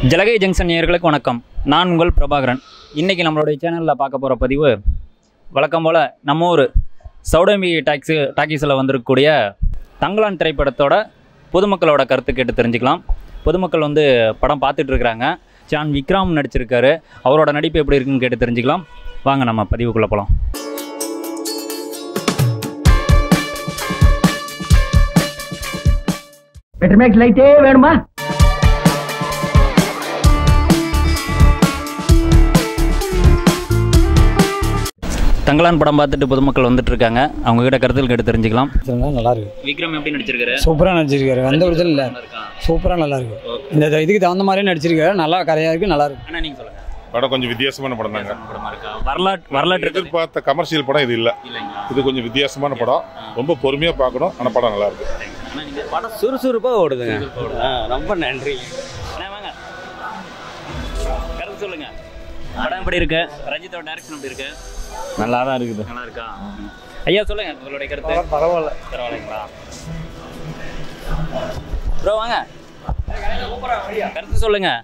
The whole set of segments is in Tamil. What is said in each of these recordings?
ஜலகை ஜங்ஷன் நேயர்களுக்கு வணக்கம் நான் உங்கள் பிரபாகரன் இன்றைக்கி நம்மளுடைய சேனலில் பார்க்க போகிற பதிவு வழக்கம் போல் நம்ம ஊர் சௌடம்பி டாக்ஸி டாக்கீஸில் வந்திருக்கக்கூடிய தங்கலான் திரைப்படத்தோட பொதுமக்களோட கருத்து கேட்டு தெரிஞ்சுக்கலாம் பொதுமக்கள் வந்து படம் பார்த்துட்டு இருக்கிறாங்க ஜான் விக்ரம் நடிச்சிருக்காரு அவரோட நடிப்பு எப்படி இருக்குன்னு கேட்டு தெரிஞ்சுக்கலாம் வாங்க நம்ம பதிவுக்குள்ளே போகலாம் பெட்ரமேக்ஸ் லைட்டே வேணுமா தங்கலான் படம் பார்த்துட்டு பொதுமக்கள் வந்துட்டு இருக்காங்க அவங்க கிட்ட கருத்துகள் கேட்டு தெரிஞ்சுக்கலாம் இதெல்லாம் நல்லா இருக்கு விக்ரம் எப்படி நடிச்சிருக்காரு சூப்பராக நடிச்சிருக்காரு எந்த பிரச்சனை இல்லை சூப்பராக நல்லா இருக்கு இந்த இதுக்கு தகுந்த மாதிரியே நடிச்சிருக்காரு நல்லா கரையாக இருக்கு நல்லா இருக்கு அண்ணா நீங்கள் சொல்லுங்கள் படம் கொஞ்சம் வித்தியாசமான படம் தாங்க படமாக இருக்கா வரலாற்று வரலாற்று கதை எதிர்பார்த்த கமர்ஷியல் படம் இது இல்ல இல்லைங்களா இது கொஞ்சம் வித்தியாசமான படம் ரொம்ப பொறுமையா பார்க்கணும் ஆனா படம் நல்லா இருக்கு அண்ணா நீங்கள் படம் சுறுசுறுப்பாக ஓடுதுங்க ஆ, ரொம்ப நன்றி அண்ணா வாங்க கருத்து சொல்லுங்க படம் எப்படி இருக்கு ரஞ்சித்தோட டைரக்ஷன் எப்படி இருக்கு நல்லா தான் இருக்குது நல்லா இருக்கா ஐயா சொல்லுங்க உங்களுடைய கருத்து பரவாயில்ல பரவாயில்லைங்களா ப்ரோ வாங்க கருத்து சொல்லுங்க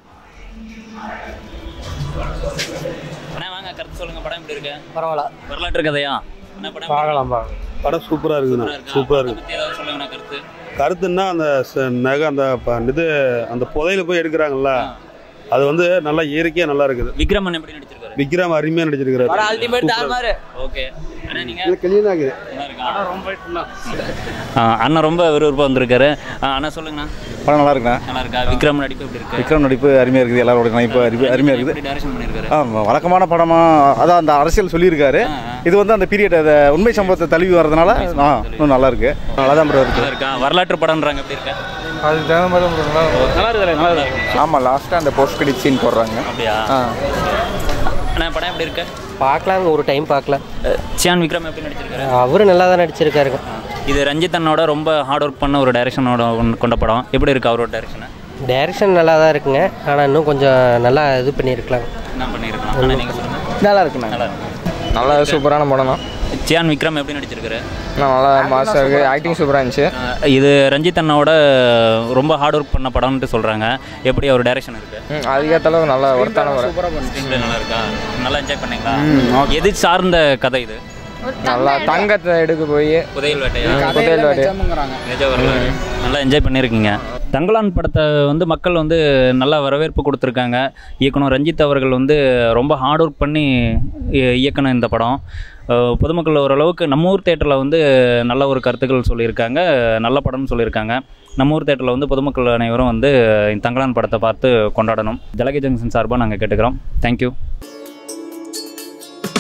அண்ணா வாங்க கருத்து சொல்லுங்க படம் எப்படி இருக்கு பரவாயில்ல வரலாற்று கதையா என்ன படம் பார்க்கலாம் பார்க்கலாம் படம் சூப்பராக இருக்குதுண்ணா இருக்கா? சூப்பராக படத்தை இருக்குது பத்தி ஏதாவது சொல்லுங்கண்ணா கருத்து கருத்துன்னா அந்த ச- நகை அந்த ப- இது அந்த புதையில போய் எடுக்கிறாங்கல்ல அது வந்து நல்லா இயற்கையாக நல்லா இருக்குது விக்ரமன் எப்படி நடிச்சிருக்காரு விக்ரம் அருமையாக நடிச்சிருக்கிறாரு அல்டிமேட் தார்மாரு ஓகே அண்ணா நீங்க கிளீனாக இருக்குது நல்லா இருக்கா ஆ, அண்ணா ரொம்ப விறுவிறுப்பாக வந்திருக்காரு ஆ, அண்ணா சொல்லுங்கண்ணா படம் நல்லா இருக்குண்ணா நல்லா இருக்கா விக்ரம் நடிப்பு எப்படி இருக்கு விக்ரம் நடிப்பு அருமையாக இருக்குது எல்லாரோட நடிப்பு அருமை அருமையாக இருக்குது எப்படி டைரக்ஷன் பண்ணியிருக்காரு ஆ வழக்கமான படமாக அதான் அந்த அரசியல் சொல்லியிருக்காரு ஆ, ஆ. இது வந்து அந்த பீரியட் அந்த உண்மை சம்பவத்தை தழுவி வர்றதுனால ஆ இன்னும் நல்லா இருக்கு நல்லா தான் ப்ரோ இருக்கு நல்லா இருக்கா வரலாற்று படம்ன்றாங்க எப்படி இருக்கா அதுக்கு தகுந்த மாதிரி நல்லா இருக்குது நல்லா இருக்கு ஆமாம் லாஸ்ட்டாக அந்த போஸ்ட் கிரெடிட் சீன் போடுறாங்க அப்படியா ஆ அண்ணா படம் எப்படி இருக்கு பார்க்கலாங்க ஒரு டைம் பார்க்கலாம் சியான் விக்ரம் எப்படி நடிச்சிருக்காரு அவரு நல்லா தான் நடிச்சிருக்காருங்க இது ரஞ்சித் அண்ணோட ரொம்ப ஹார்ட் ஒர்க் பண்ண ஒரு டைரக்ஷனோட கொண்ட படம் எப்படி இருக்கு அவரோட டைரக்ஷன் டைரக்ஷன் நல்லா தான் இருக்குங்க ஆனால் இன்னும் கொஞ்சம் நல்லா இது பண்ணியிருக்கலாம் என்ன பண்ணியிருக்கலாம் அண்ணா நீங்கள் சொல்லுங்க நல்லா இருக்குண்ணா நல்லா இருக்கு நல்லா சூப்பரான படம் தான் சியான் விக்ரம் எப்படி நடிச்சிருக்காரு நல்லா மாசாக இருக்குது ஆக்டிங் சூப்பராக இருந்துச்சு ஆ, இது ரஞ்சித் அண்ணாவோட ரொம்ப ஹார்ட் ஒர்க் பண்ண படம்னு சொல்கிறாங்க எப்படி அவர் டைரக்ஷன் இருக்கு அதுக்கேற்ற அளவு நல்லா ஒர்த்தான படம் Screenplay நல்லா இருக்கா நல்லா என்ஜாய் பண்ணீங்களா எது சார்ந்த கதை இது நல்லா தங்கத்தை எடுக்க போய் புதையல் வேட்டையா புதையல் வேட்டை நிஜ வரலாறு நல்லா என்ஜாய் பண்ணியிருக்கீங்க தங்கலான் படத்தை வந்து மக்கள் வந்து நல்லா வரவேற்பு கொடுத்துருக்காங்க இயக்குனர் ரஞ்சித் அவர்கள் வந்து ரொம்ப ஹார்ட் ஒர்க் பண்ணி இ- இயக்கணும் இந்த படம் அஹ் பொதுமக்கள் ஓரளவுக்கு நம்ம ஊர் தேட்டரில் வந்து நல்ல ஒரு கருத்துக்கள் சொல்லியிருக்காங்க நல்ல படம்னு சொல்லியிருக்காங்க நம்ம ஊர் தேட்டரில் வந்து பொதுமக்கள் அனைவரும் வந்து இந்த தங்கலான் படத்தை பார்த்து கொண்டாடணும் ஜலகை ஜங்ஷன் சார்பாக நாங்கள் கேட்டுக்கிறோம் தேங்க்யூ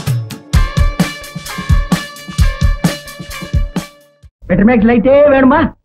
பெட்ரமேக்ஸ் லைட்டே வேணுமா